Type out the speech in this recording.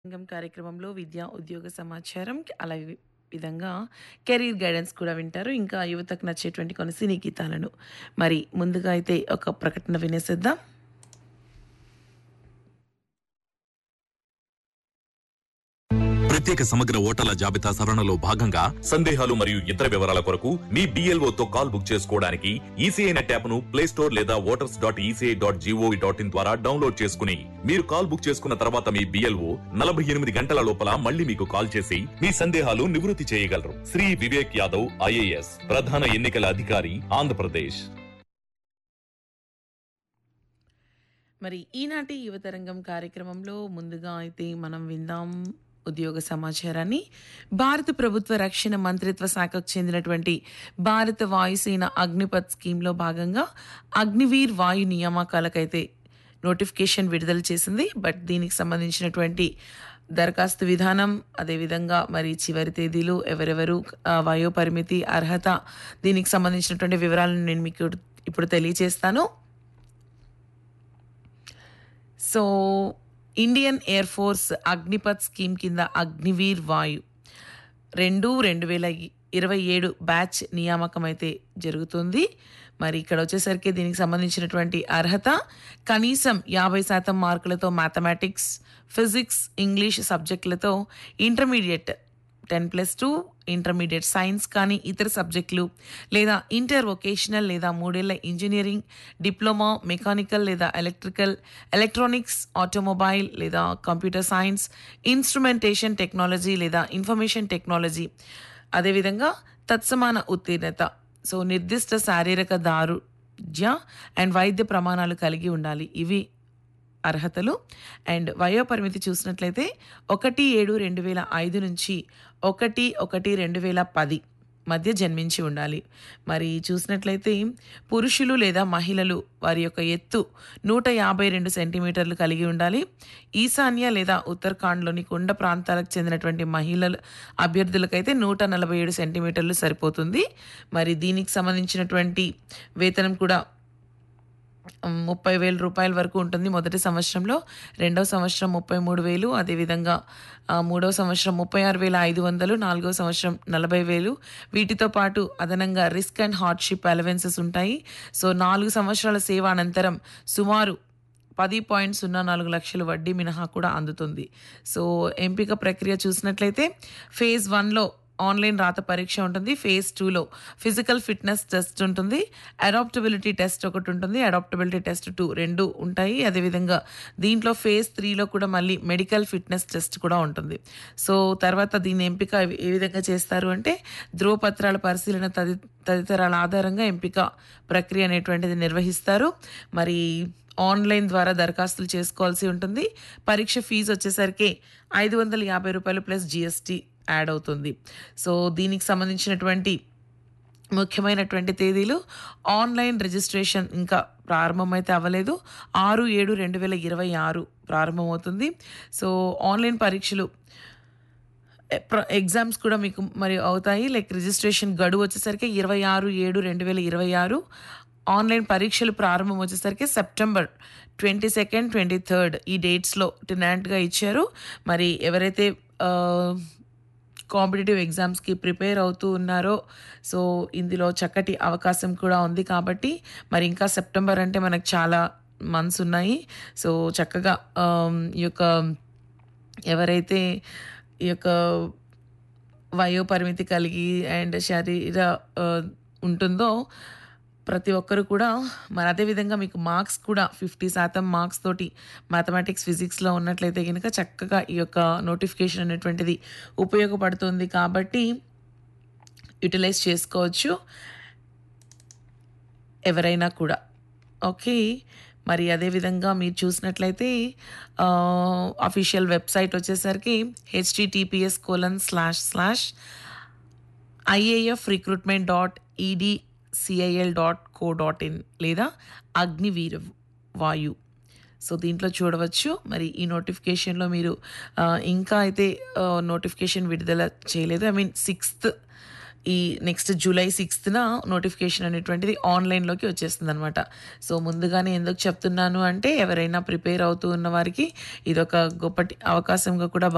సంఘం కార్యక్రమంలో విద్యా, ఉద్యోగ సమాచారం అలా వి విధంగా కెరీర్ గైడెన్స్ కూడా వింటారు. ఇంకా యువతకు నచ్చేటువంటి కొన్ని సినీ గీతాలను. మరి ముందుగా అయితే ఒక ప్రకటన వినేసేద్దాం. ప్రత్యేక సమగ్ర ఓటర్ల జాబితా సవరణలో భాగంగా సందేహాలు మరియు ఇతర వివరాల కొరకు మీ BLO తో కాల్ బుక్ చేసుకోవడానికి ఈసీఐ నెట్ యాప్ ను ప్లే స్టోర్ లేదా voters dot ECI dot G O V dot in ద్వారా డౌన్లోడ్ చేసుకుని మీరు కాల్ బుక్ చేసుకున్న తర్వాత మీ బిఎల్ఓ నలభై ఎనిమిది గంటల లోపల మళ్ళీ మీకు కాల్ చేసి మీ సందేహాలు నివృత్తి చేయగలరు శ్రీ వివేక్ యాదవ్ ఐఏఎస్ ప్రధాన ఎన్నికల అధికారి ఆంధ్రప్రదేశ్ మరి ఈనాటి యువతరంగం కార్యక్రమంలో ముందుగా అయితే మనం విందాం ఉద్యోగ సమాచారాన్ని భారత ప్రభుత్వ రక్షణ మంత్రిత్వ శాఖకు చెందినటువంటి భారత వాయుసేన అగ్నిపథ్ స్కీమ్లో భాగంగా అగ్నివీర్ వాయు నియామకాలకైతే నోటిఫికేషన్ విడుదల చేసింది బట్ దీనికి సంబంధించినటువంటి దరఖాస్తు విధానం అదేవిధంగా మరి చివరి తేదీలు ఎవరెవరు ఆ, వయో పరిమితి అర్హత దీనికి సంబంధించినటువంటి వివరాలను నేను మీకు ఇప్పుడు తెలియజేస్తాను so Indian Air Force Agnipath scheme కింద అగ్నివీర్ వాయు రెండు రెండు వేల ఇరవై ఏడు బ్యాచ్ నియామకం అయితే జరుగుతుంది మరి ఇక్కడ వచ్చేసరికి దీనికి సంబంధించినటువంటి అర్హత కనీసం యాభై శాతం మార్కులతో మ్యాథమెటిక్స్ ఫిజిక్స్ ఇంగ్లీష్ సబ్జెక్టులతో intermediate ten plus two intermediate science కానీ ఇతర సబ్జెక్టులు లేదా ఇంటర్ వొకేషనల్ లేదా మూడేళ్ల ఇంజనీరింగ్ డిప్లొమా మెకానికల్ లేదా ఎలక్ట్రికల్ ఎలక్ట్రానిక్స్ ఆటోమొబైల్ లేదా కంప్యూటర్ సైన్స్ ఇన్స్ట్రుమెంటేషన్ టెక్నాలజీ లేదా ఇన్ఫర్మేషన్ టెక్నాలజీ అదేవిధంగా తత్సమాన ఉత్తీర్ణత సో నిర్దిష్ట శారీరక దారుఢ్య అండ్ వైద్య ప్రమాణాలు కలిగి ఉండాలి ఇవి అర్హతలు అండ్ వయోపరిమితి చూసినట్లయితే ఒకటి ఏడు రెండు వేల ఐదు నుంచి ఒకటి ఒకటి రెండు వేల పది మధ్య జన్మించి ఉండాలి మరి చూసినట్లయితే పురుషులు లేదా మహిళలు వారి యొక్క ఎత్తు నూట యాభై రెండు సెంటీమీటర్లు కలిగి ఉండాలి ఈశాన్య లేదా ఉత్తరాఖండ్లోని కొండ ప్రాంతాలకు చెందినటువంటి మహిళల అభ్యర్థులకైతే నూట నలభై ఏడు సెంటీమీటర్లు సరిపోతుంది మరి దీనికి సంబంధించినటువంటి వేతనం కూడా ముప్పై వేల రూపాయల వరకు ఉంటుంది మొదటి సంవత్సరంలో రెండవ సంవత్సరం ముప్పై మూడు వేలు అదేవిధంగా ఆ, మూడవ సంవత్సరం ముప్పై ఆరు వేల ఐదు వందలు నాలుగవ సంవత్సరం నలభై వేలు వీటితో పాటు అదనంగా రిస్క్ అండ్ హార్డ్షిప్ అలవెన్సెస్ ఉంటాయి సో నాలుగు సంవత్సరాల సేవ అనంతరం సుమారు పది పాయింట్ సున్నా నాలుగు లక్షల వడ్డీ మినహా కూడా అందుతుంది సో ఎంపిక ప్రక్రియ చూసినట్లయితే ఫేజ్ వన్లో ఆన్లైన్ రాత పరీక్ష ఉంటుంది ఫేజ్ టూలో ఫిజికల్ ఫిట్నెస్ టెస్ట్ ఉంటుంది అడాప్టబిలిటీ టెస్ట్ ఒకటి ఉంటుంది అడాప్టబిలిటీ టెస్ట్ టూ రెండు ఉంటాయి అదేవిధంగా దీంట్లో ఫేజ్ త్రీలో కూడా మళ్ళీ మెడికల్ ఫిట్నెస్ టెస్ట్ కూడా ఉంటుంది సో తర్వాత దీని ఎంపిక ఏ విధంగా చేస్తారు అంటే ధ్రువపత్రాల పరిశీలన తది తదితరాల ఆధారంగా ఎంపిక ప్రక్రియ అనేటువంటిది నిర్వహిస్తారు మరి ఆన్లైన్ ద్వారా దరఖాస్తులు చేసుకోవాల్సి ఉంటుంది పరీక్ష ఫీజు వచ్చేసరికి ఐదు వందల యాభై రూపాయలు ప్లస్ జిఎస్టీ యాడ్ అవుతుంది సో దీనికి సంబంధించినటువంటి ముఖ్యమైనటువంటి తేదీలు ఆన్లైన్ రిజిస్ట్రేషన్ ఇంకా ప్రారంభమైతే అవ్వలేదు ఆరు ఏడు రెండు వేల ఇరవై ఆరు ప్రారంభమవుతుంది సో ఆన్లైన్ పరీక్షలు ప్ర- ఎగ్జామ్స్ కూడా మీకు మరి అవుతాయి లైక్ రిజిస్ట్రేషన్ గడువు వచ్చేసరికి ఇరవై ఆరు ఏడు రెండు వేల ఇరవై ఆరు ఆన్లైన్ పరీక్షలు ప్రారంభం వచ్చేసరికి September twenty second twenty third ఈ డేట్స్లో టెనాంట్గా ఇచ్చారు మరి ఎవరైతే కాంపిటేటివ్ ఎగ్జామ్స్కి ప్రిపేర్ అవుతూ ఉన్నారో సో ఇందులో చక్కటి అవకాశం కూడా ఉంది కాబట్టి మరి ఇంకా సెప్టెంబర్ అంటే మనకు చాలా మంత్స్ ఉన్నాయి సో చక్కగా ఆమ్, ఈ యొక్క ఎవరైతే ఈ యొక్క వయో పరిమితి కలిగి అండ్ శరీర ఆ, ఉంటుందో ప్రతి ఒక్కరు కూడా మరి అదేవిధంగా మీకు మార్క్స్ కూడా ఫిఫ్టీ శాతం మార్క్స్ తోటి మ్యాథమెటిక్స్ ఫిజిక్స్లో ఉన్నట్లయితే కనుక చక్కగా ఈ యొక్క నోటిఫికేషన్ అనేటువంటిది ఉపయోగపడుతుంది కాబట్టి యూటిలైజ్ చేసుకోవచ్చు ఎవరైనా కూడా ఓకే మరి అదేవిధంగా మీరు చూసినట్లయితే అఫీషియల్ వెబ్సైట్ వచ్చేసరికి HTTPS colon slash slash IAF recruitment dot EDCIL dot co dot in లేదా అగ్నివీర వాయు సో దీంట్లో చూడవచ్చు మరి ఈ నోటిఫికేషన్లో మీరు ఆ, ఇంకా అయితే నోటిఫికేషన్ విడుదల చేయలేదు ఐ మీన్ సిక్స్త్ ఈ నెక్స్ట్ జూలై సిక్స్త్న నోటిఫికేషన్ అనేటువంటిది ఆన్లైన్లోకి వచ్చేస్తుంది అనమాట సో ముందుగానే ఎందుకు చెప్తున్నాను అంటే ఎవరైనా ప్రిపేర్ అవుతూ ఉన్న వారికి ఇది ఒక గొప్పటి అవకాశంగా కూడా